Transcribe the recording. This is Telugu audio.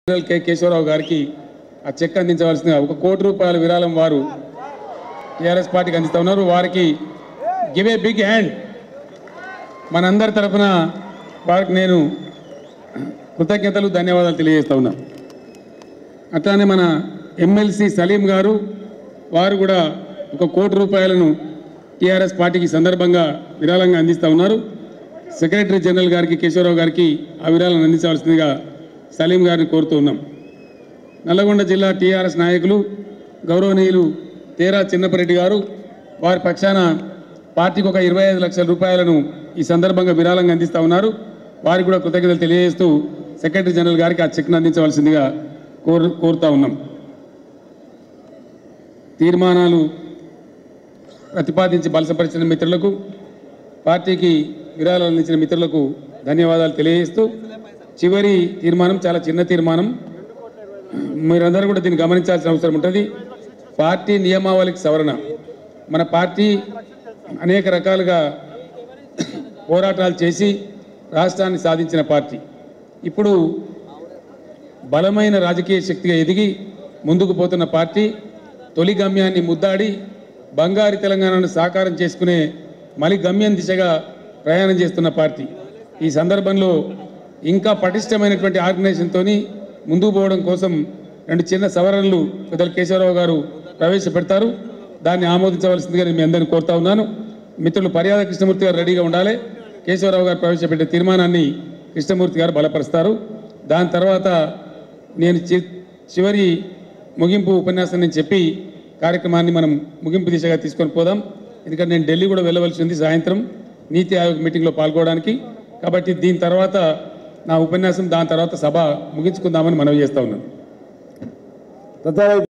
జనరల్ కె కేశవరావు గారికి ఆ చెక్ అందించవలసిందిగా ఒక కోటి రూపాయల విరాళం వారు టీఆర్ఎస్ పార్టీకి అందిస్తా ఉన్నారు వారికి గివ్ ఏ బిగ్ హ్యాండ్ మనందరి తరఫున వారికి నేను కృతజ్ఞతలు ధన్యవాదాలు తెలియజేస్తా ఉన్నా అట్లానే మన ఎమ్మెల్సీ సలీం గారు వారు కూడా ఒక కోటి రూపాయలను టీఆర్ఎస్ పార్టీకి ఈ సందర్భంగా విరాళంగా అందిస్తూ ఉన్నారు సెక్రటరీ జనరల్ గారికి కేశవరావు గారికి ఆ విరాళాలను అందించవలసిందిగా సలీం గారిని కోరుతూ ఉన్నాం నల్లగొండ జిల్లా టీఆర్ఎస్ నాయకులు గౌరవనీయులు తేరా చిన్నపరెడ్డి గారు వారి పక్షాన పార్టీకి ఒక ఇరవై ఐదు లక్షల రూపాయలను ఈ సందర్భంగా విరాళంగా అందిస్తూ ఉన్నారు వారికి కూడా కృతజ్ఞతలు తెలియజేస్తూ సెక్రటరీ జనరల్ గారికి ఆ చెక్ను అందించవలసిందిగా కోరు కోరుతా ఉన్నాం తీర్మానాలు ప్రతిపాదించి బలసపరిచిన మిత్రులకు పార్టీకి విరాళాలు అందించిన మిత్రులకు ధన్యవాదాలు తెలియజేస్తూ చివరి తీర్మానం చాలా చిన్న తీర్మానం మీరందరూ కూడా దీన్ని గమనించాల్సిన అవసరం ఉంటుంది పార్టీ నియమావళికి సవరణ మన పార్టీ అనేక రకాలుగా పోరాటాలు చేసి రాష్ట్రాన్ని సాధించిన పార్టీ ఇప్పుడు బలమైన రాజకీయ శక్తిగా ఎదిగి ముందుకు పోతున్న పార్టీ తొలి గమ్యాన్ని ముద్దాడి బంగారు తెలంగాణను సాకారం చేసుకునే మలి గమ్యం దిశగా ప్రయాణం చేస్తున్న పార్టీ ఈ సందర్భంలో ఇంకా పటిష్టమైనటువంటి ఆర్గనైజేషన్తో ముందుకు పోవడం కోసం రెండు చిన్న సవరణలు పెద్దలు కేశవరావు గారు ప్రవేశపెడతారు దాన్ని ఆమోదించవలసిందిగా నేను మీ అందరిని కోరుతా ఉన్నాను మిత్రులు పర్యాద కృష్ణమూర్తి గారు రెడీగా ఉండాలి కేశవరావు గారు ప్రవేశపెట్టే తీర్మానాన్ని కృష్ణమూర్తి గారు బలపరుస్తారు దాని తర్వాత నేను చి- చివరి ముగింపు ఉపన్యాసం నేను చెప్పి కార్యక్రమాన్ని మనం ముగింపు దిశగా తీసుకొని పోదాం ఎందుకంటే నేను ఢిల్లీ కూడా వెళ్ళవలసి ఉంది సాయంత్రం నీతి ఆయోగ్ మీటింగ్లో పాల్గొనడానికి కాబట్టి దీని తర్వాత నా ఉపన్యాసం దాని తర్వాత సభ ముగించుకుందామని మనవి చేస్తా ఉన్నాను తద్వారా